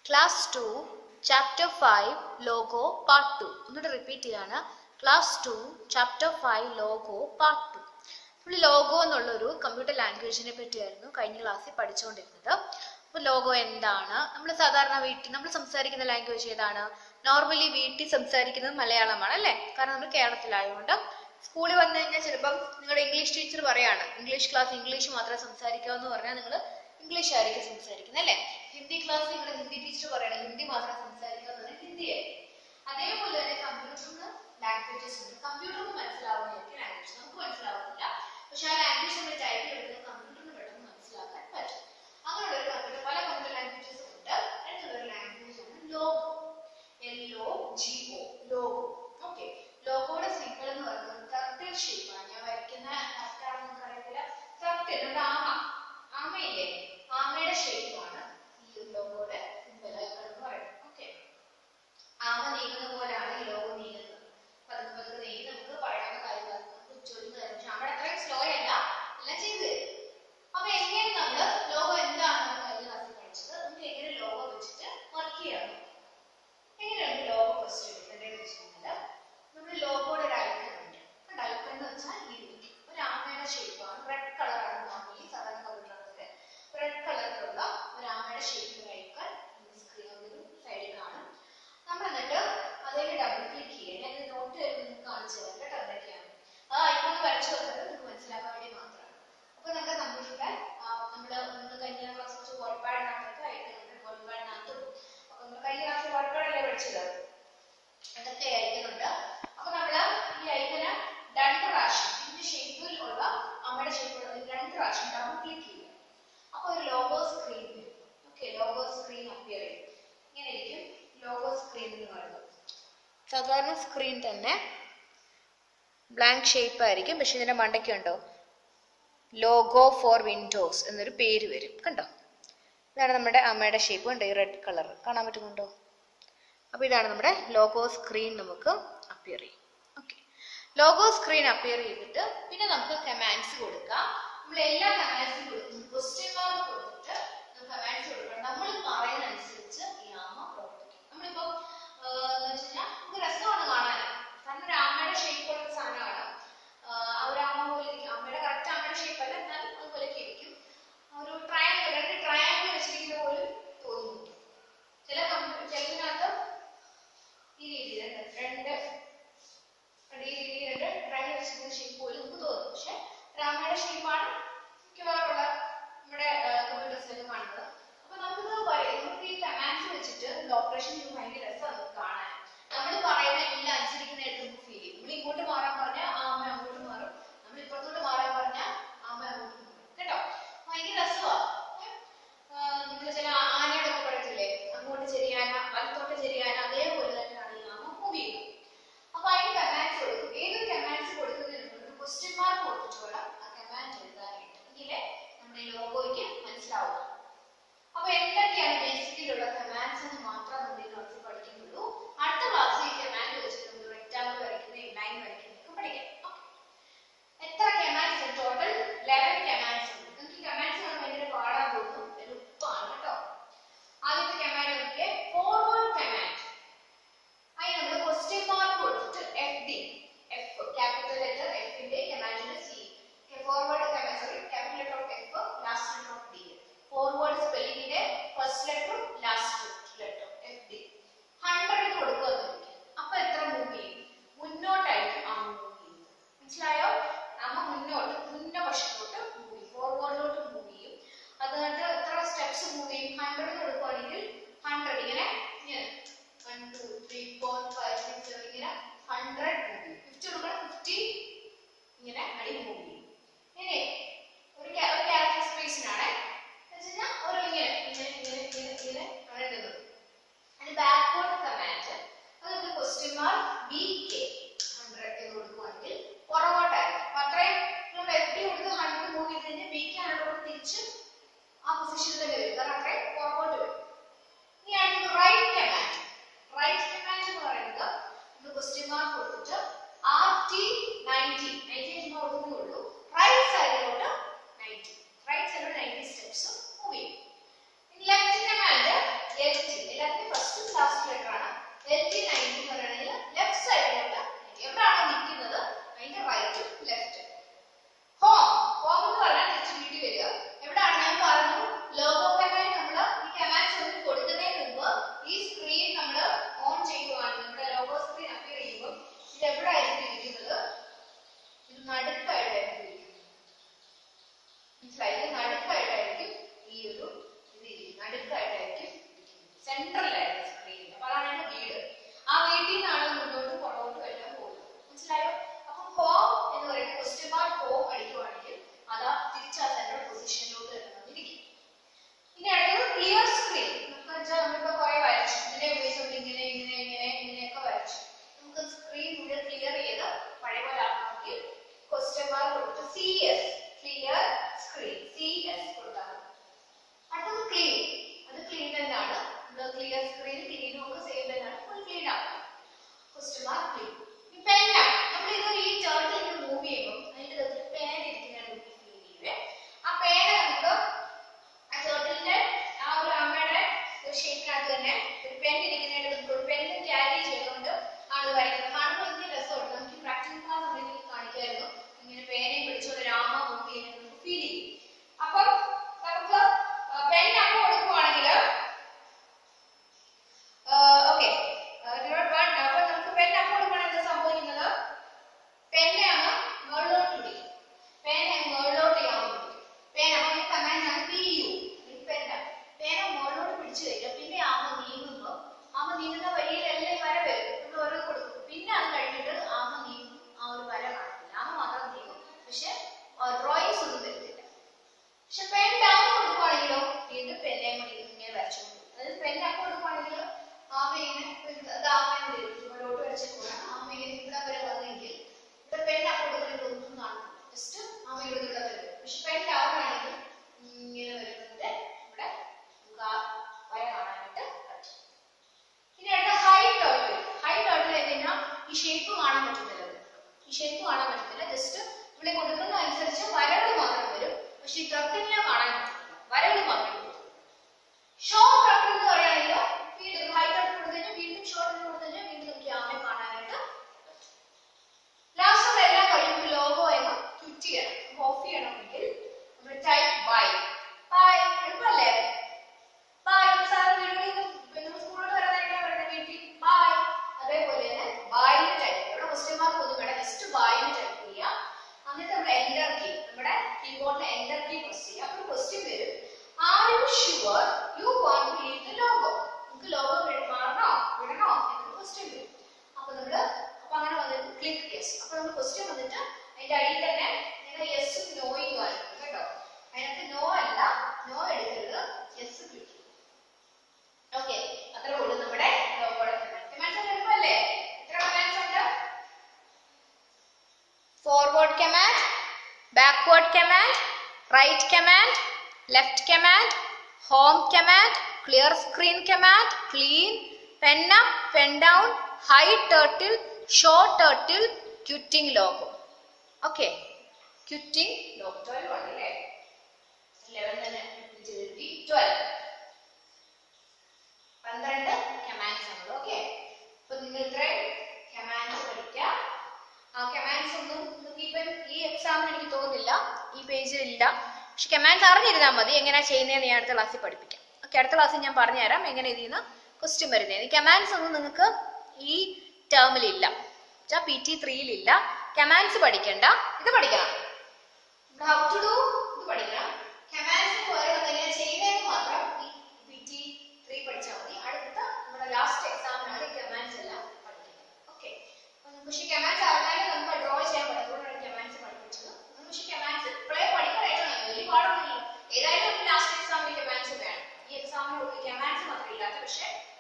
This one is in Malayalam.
Class two chapter five Logo part two ഒന്നുകൂടെ റിപ്പീറ്റ് ചെയ്യാണ് class two chapter five Logo part two നമ്മൾ ലോഗോ എന്നുള്ളൊരു കമ്പ്യൂട്ടർ ലാംഗ്വേജിനെ പറ്റിയായിരുന്നു കഴിഞ്ഞ ക്ലാസ്സിൽ പഠിച്ചുകൊണ്ടിരുന്നത് അപ്പോൾ ലോഗോ എന്താണ് നമ്മൾ സാധാരണ വീട്ടിൽ നമ്മൾ സംസാരിക്കുന്ന ലാംഗ്വേജ് ഏതാണ് നോർമലി വീട്ടിൽ സംസാരിക്കുന്നത് മലയാളമാണ് അല്ലേ കാരണം നമ്മൾ കേരളത്തിലായതുകൊണ്ട് സ്കൂളിൽ വന്നു കഴിഞ്ഞാൽ ചിലപ്പം നിങ്ങളുടെ ഇംഗ്ലീഷ് ടീച്ചർ പറയാണ് ഇംഗ്ലീഷ് ക്ലാസ് ഇംഗ്ലീഷ് മാത്രമേ സംസാരിക്കാവൂ എന്ന് പറഞ്ഞാൽ നിങ്ങൾ ഇംഗ്ലീഷ് ആയിരിക്കും സംസാരിക്കുന്നത് അല്ലേ ഹിന്ദി ക്ലാസ് നിങ്ങളുടെ ഹിന്ദി ടീച്ചർ പറയണം ഹിന്ദി മാത്രമേ സംസാരിക്കാവൂ എന്ന് പറഞ്ഞാൽ ഹിന്ദി ആയിരിക്കും അതേപോലെ തന്നെ കമ്പ്യൂട്ടറിന് ലാംഗ്വേജസ് ഉണ്ട് കമ്പ്യൂട്ടറിന് മനസ്സിലാവുന്നതായിരിക്കും ലാംഗ്വേജ് നമുക്ക് മനസ്സിലാവുന്നില്ല പക്ഷെ ആ ലാംഗ്വേജ് നമ്മൾ ടൈപ്പ് ചെയ്തെടുക്കുന്നത് കമ്പ്യൂട്ടറിന് പെട്ടെന്ന് മനസ്സിലാക്കാൻ പറ്റും അങ്ങനെയുള്ള ഒരു കമ്പ്യൂട്ടർ പല കമ്പ്യൂട്ടർ ലാംഗ്വേജസ് ഉണ്ട് അടുത്തുള്ള ഒരു ലാംഗ്വേജ് ആണ് Logo L O G O Logo okay ലോഗോയുടെ സിമ്പിൾ എന്ന് പറയുന്നത് സർക്കിൾ ഷേപ്പാണ് ഞാൻ വരയ്ക്കുന്ന കറക്റ്റ് ആണെന്ന് നമുക്ക് അറിയത്തില്ല സർക്കിൾ ഒരു ആമ ആമയില്ലേ ആമയുടെ ഷേപ്പാണ് ഈ ലോഗോയുടെ സിമ്പിൾ എന്ന് പറയുന്നത് ഓക്കെ ആമ നീങ്ങുന്ന പോലെയാണ് ഈ ലോഗോ നീങ്ങുന്നത് പതുക്കെ പതുക്കെ നീങ്ങി നമുക്ക് പറയാവുന്ന കാര്യങ്ങൾ നമുക്ക് ഉച്ചോദിക്കുന്ന കാര്യം പക്ഷെ അവിടെ അത്രയും സ്ലോ അല്ല എല്ലാം ചെയ്തു തരും അപ്പൊ എങ്ങനെ നമ്മള് ലോഗോ എന്താണെന്ന് കഴിഞ്ഞ ക്ലാസ്സിൽ പഠിച്ചത് നമുക്ക് എങ്ങനെ ലോഗോ വെച്ചിട്ട് വർക്ക് ചെയ്യാൻ പറ്റും എങ്ങനെയാണ് ലോഗോ ഫസ്റ്റ് എടുക്കേണ്ടതെന്ന് വെച്ചിട്ടുണ്ടെങ്കിൽ നമ്മൾ ലോഗോയുടെ ഒരു ഐക്കൺ ഉണ്ട് കണ്ടോ ഐക്കൺ എന്ന് വെച്ചാൽ ഈ ഇരിക്കും ഒരു ആമയുടെ ഷേപ്പാണ് റെഡ് കളറാണ് നോർമലി സാധാരണ കമ്പ്യൂട്ടറിലൊക്കെ റെഡ് കളറിലുള്ള ഒരു ആമയുടെ ഷേപ്പിൽ ഐക്കൺ സ്ക്രീനിൽ സൈഡിൽ കാണും നമ്മൾ എന്നിട്ട് അതിൽ ഡബിൾ ക്ലിക്ക് ചെയ്യുക ഞാൻ നോട്ട് നിങ്ങൾക്ക് കാണിച്ചു തരാം കേട്ടോ എന്തൊക്കെയാണ് ആ ഐക്കൺ വരച്ചു വെക്കുന്നത് നിങ്ങൾക്ക് മനസ്സിലാക്കാൻ വേണ്ടി മാത്രമാണ് അപ്പൊ നമുക്ക് കമ്പ്യൂട്ടറിൽ നമ്മൾ നമ്മൾ കഴിഞ്ഞ ക്ലാസ് വെച്ച് ഒരുപാടിനകത്തൊക്കെ ഐക്കൺ ഉണ്ട് ഒരുപാടിനകത്തും അപ്പൊ നമ്മൾ കഴിഞ്ഞ ക്ലാസ്സിൽ ഒരുപാടല്ലേ പഠിച്ചത് അതൊക്കെ ഐക്കണുണ്ട് അപ്പൊ നമ്മൾ ഈ ഐക്കന് രണ്ട് പ്രാവശ്യം ഇതിന്റെ ഷേപ്പിൽ ഉള്ള അമ്മയുടെ ഷേപ്പിലുള്ള രണ്ട് പ്രാവശ്യം ഡബിൾ ക്ലിക്ക് ചെയ്യുക അപ്പൊ ഒരു ലോഗോ സ്ക്രീൻ വരും ഓക്കെ ലോഗോ സ്ക്രീൻ അപ്പിയർ ചെയ്യും ഇങ്ങനെ ഇരിക്കും ലോഗോ സ്ക്രീൻ എന്ന് പറയുന്നത് സാധാരണ സ്ക്രീൻ തന്നെ ബ്ലാങ്ക് ഷേപ്പ് ആയിരിക്കും പക്ഷെ ഇതിന്റെ മണ്ടയ്ക്ക് ഉണ്ടോ ലോഗോ ഫോർ വിൻഡോസ് എന്നൊരു പേര് വരും കണ്ടോ ഇതാണ് നമ്മുടെ അമ്മയുടെ ഷേപ്പ് ഉണ്ട് ഈ റെഡ് കളർ കാണാൻ പറ്റുന്നുണ്ടോ അപ്പോൾ ഇതാണ് നമ്മുടെ ലോഗോ സ്ക്രീൻ നമുക്ക് അപ്പിയർ ചെയ്യും ഓക്കെ ലോഗോ സ്ക്രീൻ അപ്പിയർ ചെയ്തിട്ട് പിന്നെ നമുക്ക് കമാൻഡ്സ് കൊടുക്കാം നമ്മൾ എല്ലാ കമാൻഡ്സും കൊടുക്കും ക്വസ്റ്റ്യൻ മാർക്ക് കൊടുത്തിട്ട് കമാൻഡ്സ് കൊടുക്കണം നമ്മൾ പറയുന്നതനുസരിച്ച് ഈ ആമ പ്രവർത്തിക്കും നമ്മളിപ്പോൾ എന്ന് വെച്ച് കഴിഞ്ഞാൽ നമുക്ക് രസമാണ് കാണാൻ കാരണം ഒരു ആമയുടെ ഷേപ്പ് ഉള്ള സാധനമാണ് ആ ഒരു ആമ പോലെ ഇരിക്കും അമ്മയുടെ കറക്റ്റ് അമ്മയുടെ ഷേപ്പ് അല്ല എന്നാലും അതുപോലെയൊക്കെ ഇരിക്കും ഒരു ട്രയാങ്കിൾ രണ്ട് ട്രയാങ്കിൾ വെച്ചിരിക്കുന്ന പോലും തോന്നുന്നു ചില കമ്പ്യൂട്ടർ ചിലതിനകത്ത് ഈ രീതിയിൽ രണ്ട് രണ്ട് ഈ രീതിയിൽ രണ്ട് ട്രയാങ്കിൾ വെച്ചിരിക്കുന്ന ഷേപ്പ് പോലും നമുക്ക് തോന്നും പക്ഷെ രാമയുടെ ഷേപ്പാണ് മിക്കവാറുള്ള നമ്മുടെ കമ്പ്യൂട്ടേഴ്സിലൊക്കെ കാണുന്നത് അപ്പൊ നമുക്ക് പറയും നമുക്ക് ഈ കമാൻഡ്സ് വെച്ചിട്ട് ഓപ്പറേഷൻ ചെയ്യുമ്പോൾ ഭയങ്കര രസമാണ് നമുക്ക് കാണാൻ നമ്മൾ പറയുന്ന എല്ലാം അനുസരിക്കുന്നതായിട്ട് നമുക്ക് ഫീൽ ചെയ്യും നമ്മൾ ഇങ്ങോട്ട് മാറാൻ പറഞ്ഞാൽ ആ അമ്മ അങ്ങോട്ട് മാറും നമ്മൾ ഇപ്പുറത്തോട്ട് മാറാൻ പറഞ്ഞാൽ അമ്മ അങ്ങോട്ട് മാറും കേട്ടോ ഭയങ്കര രസമാണ് നിങ്ങൾ ചില ആനയുടെ ഒക്കെ പഠിച്ചില്ലേ അങ്ങോട്ട് ചെരിയാന വലത്തോട്ട് ചെരിയാന അതേപോലെ തന്നെയാണ് ഈ ആമ മൂവ് ചെയ്യുന്നത് അപ്പൊ അതിന് കമാൻഡ്സ് കൊടുക്കും ഏതൊരു കമാൻഡ്സ് കൊടുക്കുന്നതിന് മുമ്പ് ഒരു ക്വസ്റ്റ്യൻ മാർക്ക് കൊടുത്തിട്ട് വേണം ആ കമാൻഡ് എഴുതാനായിട്ട് എങ്കിലേ നമ്മുടെ ലോഗോയ്ക്ക് മനസ്സിലാവുക അപ്പൊ എന്തൊക്കെയാണ് ബേസിക്കിലുള്ള കമാൻഡ്സ് എന്ന് മാത്രം നമ്മൾ ഈ ക്ലാസ്സിൽ പഠിക്കുന്നുള്ളൂ അടുത്ത ക്ലാസ്സിൽ ഈ കമാൻഡ് വെച്ചിട്ട് നമുക്ക് റെക്ടാങ്കിൾ വരയ്ക്കുന്ന ലൈൻ വരയ്ക്കുന്നതൊക്കെ പഠിക്കാം Okay. എത്ര കമാൻഡ്സ് ടോട്ടൽ ലെവൻ കമാൻഡ്സ് ഉണ്ട് നിങ്ങൾക്ക് ഈ കമാൻഡ്സ് കാണാൻ ഭയങ്കര പാടാൻ തോന്നും എളുപ്പമാണ് കേട്ടോ ആദ്യത്തെ കമാൻഡ് നോക്കിയേ ഫോർവേഡ് കമാൻഡ് അതിന് നമ്മൾ ക്വസ്റ്റ്യൻ മാർക്ക് കൊടുത്തിട്ട് F D F capital letter എഫിന്റെ കമാൻഡിന്റെ C forward command sorry capital letter of F last letter of D forward സ്പെല്ലിംഗിന്റെ ഫസ്റ്റ് ലെറ്ററും last letter F D hundred കൊടുക്കുമെന്നിരിക്കും അപ്പൊ എത്ര മൂവ് ചെയ്യും മുന്നോട്ടായിരിക്കും ആ മൂവ് ചെയ്യുന്നത് മനസ്സിലായോ നമ്മ മുന്നോട്ട് മുന്നവശത്തോട്ട് മൂവ് ചെയ്യും ഫോർവേഡിലോട്ട് മൂവ് ചെയ്യും അതുകൊണ്ട് എത്ര സ്റ്റെപ്സ് മൂവ് ചെയ്യും ഹൺഡ്രഡ് കൊടുക്കുവാണെങ്കിൽ ഹൺഡ്രഡ് ഇങ്ങനെ ഇങ്ങനെ one two three four five six seven ഇങ്ങനെ ഹൺഡ്രഡ് മൂവ് ചെയ്യും ഫിഫ്റ്റി കൊടുക്കണം ഫിഫ്റ്റി ഇങ്ങനെ അടി മൂവ് ചെയ്യും ഇനി ഒരു ക്യാരക്ടർ സ്പേസിനാണ് ഒരു ഇങ്ങനെ ഇങ്ങനെ ഇങ്ങനെ ഇങ്ങനെ ഇങ്ങനെ അങ്ങനെ നിന്നത് അതിന് ബാക്ക്വേർഡ് കമാൻഡ് അതൊക്കെ question mark B K hundred എന്ന് കൊടുക്കുവാണെങ്കിൽ പുറകോട്ടായിരിക്കും അപ്പൊ അത്രയും നമ്മൾ എഫ് ഡി കൊടുത്ത് ഹൺഡ്രഡ് മൂവ് ചെയ്ത് കഴിഞ്ഞാൽ ബി കെ ഹൺഡ്രഡ് തിരിച്ച് ആ പൊസിഷനിൽ തന്നെ വരും കാരണം അത്രയും പുറകോട്ട് വരും ഇനി അടുത്തത് റൈറ്റ് കമാൻഡ് റൈറ്റ് കമാൻഡ് എന്ന് പറയുന്നത് നമ്മൾ ക്വസ്റ്റ്യൻ മാർക്ക് കൊടുത്തിട്ട് ആർ ടി നയൻറ്റി നയൻറ്റി ചുമ്മാ കൊടുക്കുന്നേ ഉള്ളൂ റൈറ്റ് സൈഡിലോട്ട് നയൻറ്റി റൈറ്റ് സൈഡിലോട്ട് നയൻറ്റി സ്റ്റെപ്സ് മൂവ് ചെയ്യും ലെഫ്റ്റ് കമാൻഡ് എൽ ടി സെൻട്രലായിരുന്നു സ്ക്രീൻ അപ്പൊ അതാണ് എന്റെ വീട് ആ വീട്ടിൽ നിന്നാണ് മുന്നോട്ട് പുറകോട്ട് എല്ലാം പോകുന്നത് മനസ്സിലായോ അപ്പൊ ഹോം എന്ന് പറയുന്നത് ക്വസ്റ്റ്യൻ മാർക്ക് ഹോം അടിക്കുവാണെങ്കിൽ അതാ തിരിച്ച് ആ സെൻട്രൽ പൊസിഷനിലോട്ട് തന്നെ വന്നിരിക്കും ഇനി അടുത്തത് ക്ലിയർ സ്ക്രീൻ നമുക്ക് വെച്ചാൽ നമ്മളിപ്പോ കുറെ വരച്ചു ഇതിനെ ഉപയോഗിച്ചുകൊണ്ട് ഇങ്ങനെ ഇങ്ങനെ ഇങ്ങനെ ഇങ്ങനെയൊക്കെ വരച്ചു നമുക്ക് സ്ക്രീൻ മുഴുവൻ ക്ലിയർ ചെയ്ത് പഴയ പോലെ ആക്കണമെങ്കിൽ ക്വസ്റ്റ്യൻ മാർക്ക് കൊടുത്ത് C S clear screen C S കൊടുത്താൽ മതി. അടുത്തത് ക്ലീൻ അത് ക്ലീൻ തന്നെയാണ് നമ്മൾ ക്ലിയർ സ്ക്രീൻ ക്ലീനും ഒക്കെ സെയിം തന്നെയാണ് ഫുൾ ക്ലീൻ ആക്കാം ക്വസ്റ്റ്യൻ മാർക്ക് ക്ലീൻ പെന്ന നമ്മൾ ഇത് ഈ ടേർട്ടിൽ ഇങ്ങനെ മൂവ് ചെയ്യുമ്പോൾ അതിന്റെ അകത്ത് പേന ഇരിക്കുന്നതാണ് നമുക്ക് ഫീൽ ചെയ്യുവേ ആ പേന നമുക്ക് ആ ടേർട്ടിലിന്റെ ആ ഒരു അമ്മയുടെ ഒരു ഷേപ്പിനകത്ത് തന്നെ ഒരു പെൻ ഇരിക്കുന്നതിന്റെ നമുക്ക് ഒരു പെൻ ക്യാരി ചെയ്തുകൊണ്ട് ആണ് വരയ്ക്കുന്നത് കാണുമ്പോൾ എനിക്ക് രസമുണ്ട് നമുക്ക് പ്രാക്ടീസ് ക്ലാസ് ഉണ്ടെങ്കിൽ കാണിക്കായിരുന്നു ഇങ്ങനെ പേനയും പിടിച്ചുകൊണ്ട് രാമ മൂവ് ചെയ്യുന്നത് നമുക്ക് ഫീൽ ചെയ്യും അപ്പം നമുക്ക് പെൻ അമ്മ കൊടുക്കുവാണെങ്കിൽ ഓക്കെ അപ്പൊ നമുക്ക് പെൻ അമ്മ കൊടുക്കുവാണെങ്കിൽ എന്താ സംഭവിക്കുന്നത് പെന്നെ അങ്ങ് മുകളിലോട്ട് പിടിക്കും പേന മുകളിലോട്ട് ചെയ്യാൻ പിടിക്കും പേന അപ്പൊ ഈ കമാൻഡ് ആണ് പി യു പെന്ന പേന മുകളിലോട്ട് പിടിച്ചു കഴിഞ്ഞാൽ പിന്നെ ആമ നീങ്ങുമ്പോൾ ആമ നീങ്ങുന്ന വഴിയിലെല്ലാം വര വരും നമ്മൾ ഓരോ കൊടുക്കും പിന്നെ അത് കഴിഞ്ഞിട്ട് ആമ നീങ്ങും ആ ഒരു വര കാണില്ല ആമ മാത്രം നീങ്ങും പക്ഷെ ഡ്രോയിങ്സ് ഒന്നും തരത്തില്ല പക്ഷെ പെൻ ഡൗൺ കൊടുക്കുവാണെങ്കിലോ വീണ്ടും പെന്നെ കൂടി ഇങ്ങനെ വരച്ചോണ്ട് പോകും. അതായത് പെൻ അപ്പ് കൊടുക്കുവാണെങ്കിൽ ആമ ഇങ്ങനെ ഇത് ആമ മുകളിലോട്ട് വരച്ചപ്പോൾ ആമ ഇങ്ങനെ ഇവിടെ വരെ വന്നെങ്കിൽ ഇവിടെ പെൻ അപ്പ് കൊടുക്കുന്നത് ഒന്നും കാണില്ല ജസ്റ്റ് ആമ ഇവിടെ ഇവിടെ വരും പക്ഷെ പെൻ ഡൗൺ ആണെങ്കിൽ ഇങ്ങനെ വരുന്നത് ഇവിടെ നമുക്ക് ആ വര കാണാനായിട്ട് പറ്റും ഇനി അടുത്ത ഹൈ ടേർട്ടിൽ ഹൈ ടേർട്ടിൽ എങ്ങനെയാ ഈ ഷേപ്പ് കാണാൻ പറ്റുന്നില്ല ഈ ഷേപ്പ് കാണാൻ പറ്റുന്നില്ല ജസ്റ്റ് ഇവിടെ കൊടുക്കുന്ന അനുസരിച്ച് വരകൾ മാത്രം വരും പക്ഷെ ഈ ടർട്ടിലിനെ കാണാൻ പറ്റുന്നില്ല വരകൾ മാത്രമേ വരൂ ഷോർട്ട് ടർട്ടിൽ എന്ന് പറയുകയാണെങ്കിൽ വീണ്ടും ഹൈ ടർട്ടിൽ കൊടുത്തു കഴിഞ്ഞാൽ വീണ്ടും ഷോർട്ട് കൊടുത്തു കഴിഞ്ഞാൽ വീണ്ടും നമുക്ക് ഈ ആമയെ കാണാനായിട്ട് ലാസ്റ്റ് നമ്മൾ എല്ലാം കഴിയുമ്പോൾ ലോഗോ എന്ന് ക്വിറ്റ് ചെയ്യണം ഓഫ് ചെയ്യണമെങ്കിൽ നമ്മൾ ടൈപ്പ് ബൈ ബൈ എളുപ്പമല്ലേ ബൈ സാറ് വീട്ടിൽ നമ്മൾ സ്കൂളിൽ വരാൻ എങ്ങനെ പറയുന്നത് വീട്ടിൽ ബൈ അതേപോലെ തന്നെ ബൈന്ന് ടൈപ്പ് ഇവിടെ ക്വസ്റ്റ്യൻ മാർക്ക് ഒന്നും വേണ്ട ജസ്റ്റ് ബൈന്ന് ടൈപ്പ് ചെയ്യുക എന്നിട്ട് നമ്മൾ എൻ്റർ കീ നമ്മുടെ കീബോർഡിൽ എൻ്റർ കീ പ്രസ് ചെയ്യുക അപ്പോൾ ക്വസ്റ്റ്യൻ വരും are you sure you want to leave the Logo നമുക്ക് ലോഗോ മാറണോ വിടണോ എന്നൊരു ക്വസ്റ്റ്യൻ വരും അപ്പോൾ നമ്മൾ അപ്പോൾ അങ്ങനെ വന്നിട്ട് ക്ലിക്ക് യെസ് അപ്പോൾ നമ്മൾ ക്വസ്റ്റ്യൻ വന്നിട്ട് അതിന്റെ അടിയിൽ തന്നെ നിങ്ങൾ യെസും നോയും കാണിക്കും കേട്ടോ അതിനകത്ത് നോ അല്ല നോ എടുക്കരുത് യെസ് ക്ലിക്ക് ചെയ്യും ഓക്കെ അത്രേ ഉള്ളൂ നമ്മുടെ ലോഗോയുടെ കമാൻഡ്സ് എളുപ്പമല്ലേ എത്ര കമാൻഡ്സ് ഉണ്ട് forward command, backward command, right command, left command, home command, clear screen command, clean, pen up, pen down, hide turtle, show turtle, quitting logo. Okay. Quitting logo. 12 ഉണ്ടല്ലേ 11 തന്നെ repeat എഴുതി 12. പന്ത്രണ്ട് കമാൻഡ്സ് ആണ് ഓക്കെ അപ്പൊ നിങ്ങൾ ഇത്രയും കമാൻഡ്സ് പഠിക്കുക ആ കമാൻഡ്സ് ഒന്നും നിങ്ങൾക്ക് ഇപ്പം ഈ എക്സാമിന് എനിക്ക് തോന്നുന്നില്ല ഈ പേജിൽ ഇല്ല പക്ഷെ കമാൻഡ്സ് അറിഞ്ഞിരുന്നാൽ മതി എങ്ങനെയാ ചെയ്യുന്നതെന്ന് ഞാൻ അടുത്ത ക്ലാസ്സിൽ പഠിപ്പിക്കാം ഓക്കെ അടുത്ത ക്ലാസ്സിൽ ഞാൻ പറഞ്ഞുതരാം എങ്ങനെ ഇതിൽ നിന്ന് ക്വസ്റ്റ്യൻ വരുന്നത് ഈ കമാൻഡ്സ് ഒന്നും നിങ്ങൾക്ക് ഈ ടേമിൽ ഇല്ല പി ടി ത്രീയിലില്ല കമാൻഡ്സ് പഠിക്കണ്ട ഇത് പഠിക്കണം ഹൗ ടു ഡു ഇത് പഠിക്കണം കമാൻഡ്സ് പറയുന്നത് എങ്ങനെ ചെയ്യുന്നതെന്ന് മാത്രം ഈ പി ടി ത്രീ പഠിച്ചാൽ മതി അടുത്ത നമ്മുടെ ലാസ്റ്റ് എക്സാമിനാണ് ഈ കമാൻഡ്സ് എല്ലാം പഠിക്കുന്നത് ഓക്കെ പക്ഷേ കമാൻഡ്സ് അറിഞ്ഞാലേ നമുക്ക് ഡ്രോ ചെയ്യാൻ പറ്റുള്ളൂ കമാൻഡ്സ് പഠിപ്പിച്ചത് പക്ഷേ കമാൻഡ്സ് ഇപ്പോഴേ പഠിക്കണമായിട്ടാണ് വലിയ പാടൊന്നുമില്ല ഏതായാലും ലാസ്റ്റ് എക്സാമിൽ കമാൻഡ്സ് വേണം ഈ എക്സാമിന് കമാൻഡ്സ് മാത്രമേ ഇല്ലാത്ത പക്ഷേ